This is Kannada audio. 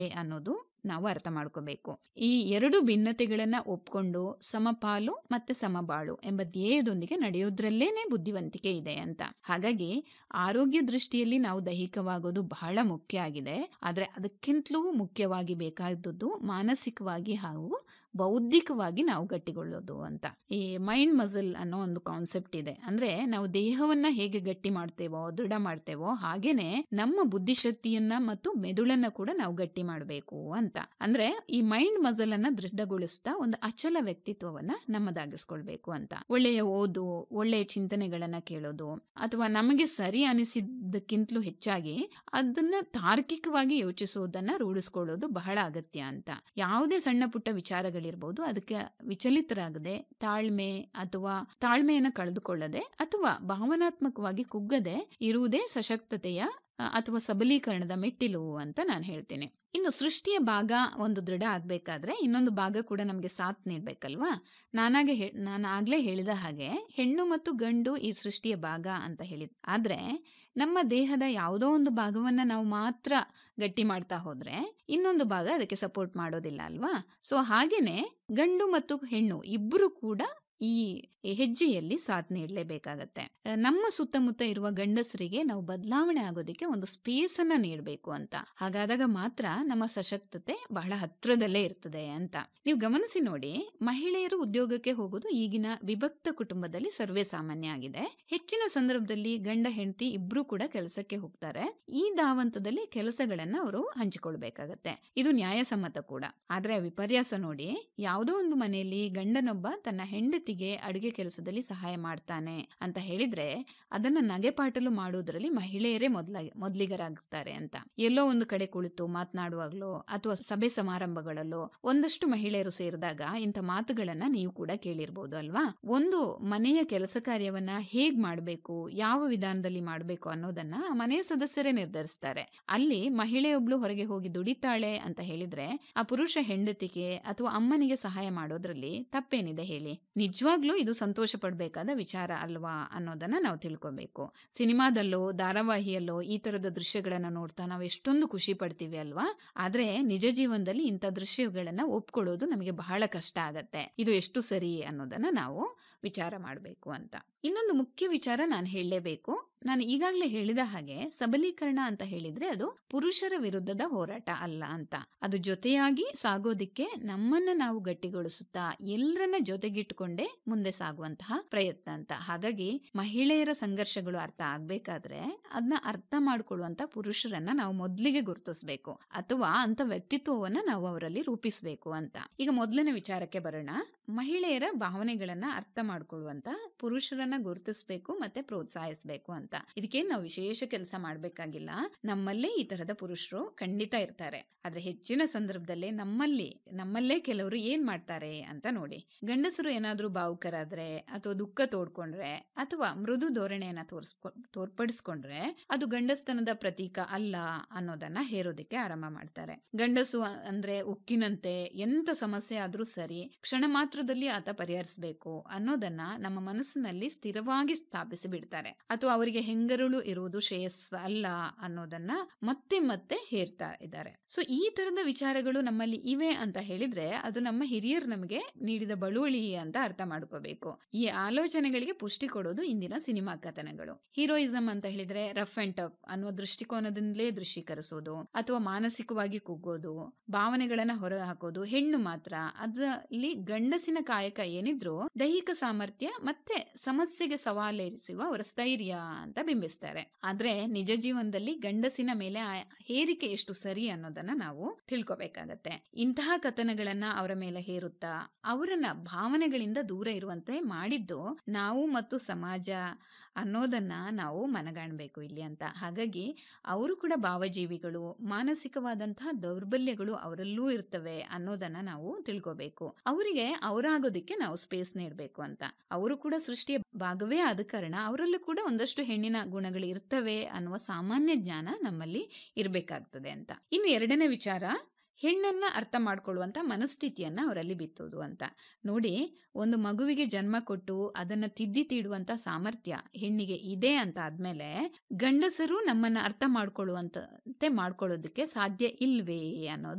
ಅನ್ನೋದು ನಾವು ಅರ್ಥ ಮಾಡ್ಕೋಬೇಕು ಈ ಎರಡು ಭಿನ್ನತೆಗಳನ್ನ ಒಪ್ಕೊಂಡು ಸಮಪಾಲು ಮತ್ತೆ ಸಮಬಾಳು ಎಂಬ ಧ್ಯೇಯದೊಂದಿಗೆ ನಡೆಯೋದ್ರಲ್ಲೇನೆ ಬುದ್ಧಿವಂತಿಕೆ ಇದೆ ಅಂತ ಹಾಗಾಗಿ ಆರೋಗ್ಯ ದೃಷ್ಟಿಯಲ್ಲಿ ನಾವು ದೈಹಿಕವಾಗೋದು ಬಹಳ ಮುಖ್ಯ ಆಗಿದೆ ಆದ್ರೆ ಅದಕ್ಕಿಂತಲೂ ಮುಖ್ಯವಾಗಿ ಬೇಕಾದದ್ದು ಮಾನಸಿಕವಾಗಿ ಹಾಗೂ ಬೌದ್ಧಿಕವಾಗಿ ನಾವು ಗಟ್ಟಿಗೊಳ್ಳೋದು ಅಂತ ಈ ಮೈಂಡ್ ಮಸಲ್ ಅನ್ನೋ ಒಂದು ಕಾನ್ಸೆಪ್ಟ್ ಇದೆ ಅಂದ್ರೆ ನಾವು ದೇಹವನ್ನ ಹೇಗೆ ಗಟ್ಟಿ ಮಾಡ್ತೇವೋ ದೃಢ ಮಾಡ್ತೇವೋ ಹಾಗೇನೆ ನಮ್ಮ ಬುದ್ಧಿಶಕ್ತಿಯನ್ನ ಮತ್ತು ಮೆದುಳನ್ನ ಕೂಡ ನಾವು ಗಟ್ಟಿ ಮಾಡಬೇಕು ಅಂತ ಅಂದ್ರೆ ಈ ಮೈಂಡ್ ಮಸಲ್ ಅನ್ನ ದೃಢಗೊಳಿಸ್ತಾ ಒಂದು ಅಚಲ ವ್ಯಕ್ತಿತ್ವವನ್ನ ನಮ್ಮದಾಗಿಸ್ಕೊಳ್ಬೇಕು ಅಂತ ಒಳ್ಳೆಯ ಓದು ಒಳ್ಳೆಯ ಚಿಂತನೆಗಳನ್ನ ಕೇಳೋದು ಅಥವಾ ನಮಗೆ ಸರಿ ಅನಿಸಿದ್ದಕ್ಕಿಂತಲೂ ಹೆಚ್ಚಾಗಿ ಅದನ್ನ ತಾರ್ಕಿಕವಾಗಿ ಯೋಚಿಸುವುದನ್ನ ರೂಢಿಸ್ಕೊಳ್ಳೋದು ಬಹಳ ಅಗತ್ಯ ಅಂತ ಯಾವುದೇ ಸಣ್ಣ ಪುಟ್ಟ ವಿಚಾರಗಳಿರ್ಬೋದು ಅದಕ್ಕೆ ವಿಚಲಿತರಾಗದೆ ತಾಳ್ಮೆ ಅಥವಾ ತಾಳ್ಮೆಯನ್ನ ಕಳೆದುಕೊಳ್ಳದೆ ಅಥವಾ ಭಾವನಾತ್ಮಕವಾಗಿ ಕುಗ್ಗದೆ ಇರುವುದೇ ಸಶಕ್ತತೆಯ ಅ, ಅಥವಾ ಸಬಲೀಕರಣದ ಮೆಟ್ಟಿಲು ಅಂತ ನಾನು ಹೇಳ್ತೇನೆ ಇನ್ನು ಸೃಷ್ಟಿಯ ಭಾಗ ಒಂದು ದೃಢ ಆಗ್ಬೇಕಾದ್ರೆ ಇನ್ನೊಂದು ಭಾಗ ಕೂಡ ನಮಗೆ ಸಾಥ್ ನೀಡ್ಬೇಕಲ್ವಾ ನಾನಾಗೆ ಹೇ ನಾನು ಆಗ್ಲೇ ಹೇಳಿದ ಹಾಗೆ ಹೆಣ್ಣು ಮತ್ತು ಗಂಡು ಈ ಸೃಷ್ಟಿಯ ಭಾಗ ಅಂತ ಹೇಳಿದ್ ಆದ್ರೆ ನಮ್ಮ ದೇಹದ ಯಾವುದೋ ಒಂದು ಭಾಗವನ್ನ ನಾವು ಮಾತ್ರ ಗಟ್ಟಿ ಮಾಡ್ತಾ ಹೋದ್ರೆ ಇನ್ನೊಂದು ಭಾಗ ಅದಕ್ಕೆ ಸಪೋರ್ಟ್ ಮಾಡೋದಿಲ್ಲ ಅಲ್ವಾ ಸೊ ಹಾಗೇನೆ ಗಂಡು ಮತ್ತು ಹೆಣ್ಣು ಇಬ್ಬರು ಕೂಡ ಈ ಹೆಜ್ಜೆಯಲ್ಲಿ ಸಾಥ್ ನೀಡಲೇಬೇಕಾಗತ್ತೆ ಅಹ್, ನಮ್ಮ ಸುತ್ತಮುತ್ತ ಇರುವ ಗಂಡಸರಿಗೆ ನಾವು ಬದಲಾವಣೆ ಆಗೋದಕ್ಕೆ ಒಂದು ಸ್ಪೇಸ್ ಅನ್ನ ನೀಡಬೇಕು ಅಂತ ಹಾಗಾದಾಗ ಮಾತ್ರ ನಮ್ಮ ಸಶಕ್ತತೆ ಬಹಳ ಹತ್ರದಲ್ಲೇ ಇರ್ತದೆ ಅಂತ ನೀವು ಗಮನಿಸಿ ನೋಡಿ ಮಹಿಳೆಯರು ಉದ್ಯೋಗಕ್ಕೆ ಹೋಗೋದು ಈಗಿನ ವಿಭಕ್ತ ಕುಟುಂಬದಲ್ಲಿ ಸರ್ವೇ ಸಾಮಾನ್ಯ ಆಗಿದೆ ಹೆಚ್ಚಿನ ಸಂದರ್ಭದಲ್ಲಿ ಗಂಡ ಹೆಂಡತಿ ಇಬ್ರು ಕೂಡ ಕೆಲಸಕ್ಕೆ ಹೋಗ್ತಾರೆ ಈ ಧಾವಂತದಲ್ಲಿ ಕೆಲಸಗಳನ್ನ ಅವರು ಹಂಚಿಕೊಳ್ಬೇಕಾಗತ್ತೆ ಇದು ನ್ಯಾಯಸಮ್ಮತ ಕೂಡ ಆದ್ರೆ ವಿಪರ್ಯಾಸ ನೋಡಿ ಯಾವುದೋ ಒಂದು ಮನೆಯಲ್ಲಿ ಗಂಡನೊಬ್ಬ ತನ್ನ ಹೆಂಡತಿಗೆ ಅಡುಗೆ ಕೆಲಸದಲ್ಲಿ ಸಹಾಯ ಮಾಡ್ತಾನೆ ಅಂತ ಹೇಳಿದ್ರೆ ಅದನ್ನ ನಗೆಪಾಟಲು ಮಾಡುವುದರಲ್ಲಿ ಮಹಿಳೆಯರೇ ಮೊದಲ ಮೊದಲಿಗರಾಗ್ತಾರೆ ಅಂತ ಎಲ್ಲೋ ಒಂದು ಕಡೆ ಕುಳಿತು ಮಾತನಾಡುವಾಗ್ಲೋ ಅಥವಾ ಸಭೆ ಸಮಾರಂಭಗಳಲ್ಲೋ ಒಂದಷ್ಟು ಮಹಿಳೆಯರು ಸೇರಿದಾಗ ಇಂಥ ಮಾತುಗಳನ್ನ ನೀವು ಕೂಡ ಕೇಳಿರ್ಬೋದು ಅಲ್ವಾ ಒಂದು ಮನೆಯ ಕೆಲಸ ಕಾರ್ಯವನ್ನ ಹೇಗ್ ಮಾಡಬೇಕು ಯಾವ ವಿಧಾನದಲ್ಲಿ ಮಾಡಬೇಕು ಅನ್ನೋದನ್ನ ಆ ಮನೆಯ ಸದಸ್ಯರೇ ನಿರ್ಧರಿಸ್ತಾರೆ ಅಲ್ಲಿ ಮಹಿಳೆಯೊಬ್ಳು ಹೊರಗೆ ಹೋಗಿ ದುಡಿತಾಳೆ ಅಂತ ಹೇಳಿದ್ರೆ ಆ ಪುರುಷ ಹೆಂಡತಿಗೆ ಅಥವಾ ಅಮ್ಮನಿಗೆ ಸಹಾಯ ಮಾಡೋದ್ರಲ್ಲಿ ತಪ್ಪೇನಿದೆ ಹೇಳಿ ನಿಜವಾಗ್ಲೂ ಇದು ಸಂತೋಷ ಪಡ್ಬೇಕಾದ ವಿಚಾರ ಅಲ್ವಾ ಅನ್ನೋದನ್ನ ನಾವು ತಿಳ್ಕೊಬೇಕು ಸಿನಿಮಾದಲ್ಲೋ ಧಾರಾವಾಹಿಯಲ್ಲೋ ಈ ತರದ ದೃಶ್ಯಗಳನ್ನ ನೋಡ್ತಾ ನಾವು ಎಷ್ಟೊಂದು ಖುಷಿ ಪಡ್ತೀವಿ ಅಲ್ವಾ ಆದ್ರೆ ನಿಜ ಜೀವನದಲ್ಲಿ ಇಂಥ ದೃಶ್ಯಗಳನ್ನ ಒಪ್ಕೊಳ್ಳೋದು ನಮಗೆ ಬಹಳ ಕಷ್ಟ ಆಗತ್ತೆ ಇದು ಎಷ್ಟು ಸರಿ ಅನ್ನೋದನ್ನ ನಾವು ವಿಚಾರ ಮಾಡಬೇಕು ಅಂತ ಇನ್ನೊಂದು ಮುಖ್ಯ ವಿಚಾರ ನಾನು ಹೇಳಲೇಬೇಕು ನಾನು ಈಗಾಗಲೇ ಹೇಳಿದ ಹಾಗೆ ಸಬಲೀಕರಣ ಅಂತ ಹೇಳಿದ್ರೆ ಅದು ಪುರುಷರ ವಿರುದ್ಧದ ಹೋರಾಟ ಅಲ್ಲ ಅಂತ ಅದು ಜೊತೆಯಾಗಿ ಸಾಗೋದಿಕ್ಕೆ ನಮ್ಮನ್ನ ನಾವು ಗಟ್ಟಿಗೊಳಿಸುತ್ತಾ ಎಲ್ಲರನ್ನ ಜೊತೆಗಿಟ್ಟುಕೊಂಡೇ ಮುಂದೆ ಸಾಗುವಂತಹ ಪ್ರಯತ್ನ ಅಂತ ಹಾಗಾಗಿ ಮಹಿಳೆಯರ ಸಂಘರ್ಷಗಳು ಅರ್ಥ ಆಗ್ಬೇಕಾದ್ರೆ ಅದನ್ನ ಅರ್ಥ ಮಾಡ್ಕೊಳ್ಳುವಂತ ಪುರುಷರನ್ನ ನಾವು ಮೊದಲಿಗೆ ಗುರುತಿಸ್ಬೇಕು ಅಥವಾ ಅಂತ ವ್ಯಕ್ತಿತ್ವವನ್ನ ನಾವು ಅವರಲ್ಲಿ ರೂಪಿಸಬೇಕು ಅಂತ ಈಗ ಮೊದಲನೇ ವಿಚಾರಕ್ಕೆ ಬರೋಣ ಮಹಿಳೆಯರ ಭಾವನೆಗಳನ್ನ ಅರ್ಥ ಮಾಡ್ಕೊಳ್ಳುವಂತ ಪುರುಷರನ್ನ ಗುರುತಿಸ್ಬೇಕು ಮತ್ತೆ ಪ್ರೋತ್ಸಾಹಿಸಬೇಕು ಅಂತ ಇದಕ್ಕೇನ್ ನಾವು ವಿಶೇಷ ಕೆಲಸ ಮಾಡ್ಬೇಕಾಗಿಲ್ಲ ನಮ್ಮಲ್ಲೇ ಈ ತರದ ಪುರುಷರು ಖಂಡಿತ ಇರ್ತಾರೆ ಆದ್ರೆ ಹೆಚ್ಚಿನ ಸಂದರ್ಭದಲ್ಲಿ ನಮ್ಮಲ್ಲಿ ನಮ್ಮಲ್ಲೇ ಕೆಲವರು ಏನ್ ಮಾಡ್ತಾರೆ ಅಂತ ನೋಡಿ ಗಂಡಸರು ಏನಾದ್ರೂ ಭಾವುಕರಾದ್ರೆ ಅಥವಾ ದುಃಖ ತೋಡ್ಕೊಂಡ್ರೆ ಅಥವಾ ಮೃದು ಧೋರಣೆಯನ್ನ ತೋರ್ಸ್ಕೊ ತೋರ್ಪಡಿಸ್ಕೊಂಡ್ರೆ ಅದು ಗಂಡಸ್ತನದ ಪ್ರತೀಕ ಅಲ್ಲ ಅನ್ನೋದನ್ನ ಹೇರೋದಿಕ್ಕೆ ಆರಂಭ ಮಾಡ್ತಾರೆ ಗಂಡಸು ಅಂದ್ರೆ ಉಕ್ಕಿನಂತೆ ಎಂತ ಸಮಸ್ಯೆ ಆದ್ರೂ ಸರಿ ಕ್ಷಣ ಮಾತ್ರದಲ್ಲಿ ಆತ ಪರಿಹರಿಸಬೇಕು ಅನ್ನೋದನ್ನ ನಮ್ಮ ಮನಸ್ಸಿನಲ್ಲಿ ಸ್ಥಿರವಾಗಿ ಸ್ಥಾಪಿಸಿ ಬಿಡ್ತಾರೆ ಅಥವಾ ಅವರಿಗೆ ಹೆಂಗರುಳು ಇರುವುದು ಶ್ರೇಯಸ್ವ ಅಲ್ಲ ಅನ್ನೋದನ್ನ ಮತ್ತೆ ಮತ್ತೆ ಹೇರ್ತಾ ಇದ್ದಾರೆ ಸೊ ಈ ತರದ ವಿಚಾರಗಳು ನಮ್ಮಲ್ಲಿ ಇವೆ ಅಂತ ಹೇಳಿದ್ರೆ ಅದು ನಮ್ಮ ಹಿರಿಯರು ನಮಗೆ ನೀಡಿದ ಬಳುವಳಿ ಅಂತ ಅರ್ಥ ಮಾಡ್ಕೋಬೇಕು ಈ ಆಲೋಚನೆಗಳಿಗೆ ಪುಷ್ಟಿ ಕೊಡೋದು ಇಂದಿನ ಸಿನಿಮಾ ಕಥನಗಳು ಹೀರೋಯಿಸಂ ಅಂತ ಹೇಳಿದ್ರೆ ರಫ್ ಅಂಡ್ ಟಫ್ ಅನ್ನುವ ದೃಷ್ಟಿಕೋನದಿಂದಲೇ ದೃಶ್ಯೀಕರಿಸೋದು ಅಥವಾ ಮಾನಸಿಕವಾಗಿ ಕುಗ್ಗೋದು ಭಾವನೆಗಳನ್ನ ಹೊರ ಹಾಕೋದು ಹೆಣ್ಣು ಮಾತ್ರ ಅದರಲ್ಲಿ ಗಂಡಸಿನ ಕಾಯಕ ಏನಿದ್ರು ದೈಹಿಕ ಸಾಮರ್ಥ್ಯ ಮತ್ತೆ ಸಮಸ್ಯೆಗೆ ಸವಾಲೇರಿಸುವ ಅವರ ಸ್ಥೈರ್ಯ ಅಂತ ಬಿಂಬಿಸ್ತಾರೆ ಆದ್ರೆ ನಿಜ ಜೀವನದಲ್ಲಿ ಗಂಡಸಿನ ಮೇಲೆ ಆ ಹೇರಿಕೆ ಎಷ್ಟು ಸರಿ ಅನ್ನೋದನ್ನ ನಾವು ತಿಳ್ಕೊಬೇಕಾಗತ್ತೆ ಇಂತಹ ಕಥನಗಳನ್ನ ಅವರ ಮೇಲೆ ಹೇರುತ್ತಾ ಅವರನ್ನ ಭಾವನೆಗಳಿಂದ ದೂರ ಇರುವಂತೆ ಮಾಡಿದ್ದು ನಾವು ಮತ್ತು ಸಮಾಜ ಅನ್ನೋದನ್ನ ನಾವು ಮನಗಾಣಬೇಕು ಇಲ್ಲಿ ಅಂತ ಹಾಗಾಗಿ ಅವರು ಕೂಡ ಭಾವಜೀವಿಗಳು ಮಾನಸಿಕವಾದಂತಹ ದೌರ್ಬಲ್ಯಗಳು ಅವರಲ್ಲೂ ಇರ್ತವೆ ಅನ್ನೋದನ್ನ ನಾವು ತಿಳ್ಕೋಬೇಕು ಅವರಿಗೆ ಅವರಾಗೋದಕ್ಕೆ ನಾವು ಸ್ಪೇಸ್ ನೀಡಬೇಕು ಅಂತ ಅವರು ಕೂಡ ಸೃಷ್ಟಿಯ ಭಾಗವೇ ಆದ ಕಾರಣ ಅವರಲ್ಲೂ ಕೂಡ ಒಂದಷ್ಟು ಹೆಣ್ಣಿನ ಗುಣಗಳು ಇರ್ತವೆ ಅನ್ನುವ ಸಾಮಾನ್ಯ ಜ್ಞಾನ ನಮ್ಮಲ್ಲಿ ಇರಬೇಕಾಗ್ತದೆ ಅಂತ ಇನ್ನು ಎರಡನೇ ವಿಚಾರ ಹೆಣ್ಣನ್ನ ಅರ್ಥ ಮಾಡ್ಕೊಳ್ಳುವಂಥ ಮನಸ್ಥಿತಿಯನ್ನ ಅವರಲ್ಲಿ ಬಿತ್ತೋದು ಅಂತ. ನೋಡಿ ಒಂದು ಮಗುವಿಗೆ ಜನ್ಮ ಕೊಟ್ಟು ಅದನ್ನ ತಿದ್ದಿ ತೀಡುವಂಥ ಸಾಮರ್ಥ್ಯ ಹೆಣ್ಣಿಗೆ ಇದೆ ಅಂತ ಆದ್ಮೇಲೆ ಗಂಡಸರು ನಮ್ಮನ್ನ ಅರ್ಥ ಮಾಡ್ಕೊಳ್ಳುವಂತೆ ಮಾಡ್ಕೊಳ್ಳೋದಕ್ಕೆ ಸಾಧ್ಯ ಇಲ್ವೇ ಅನ್ನೋದು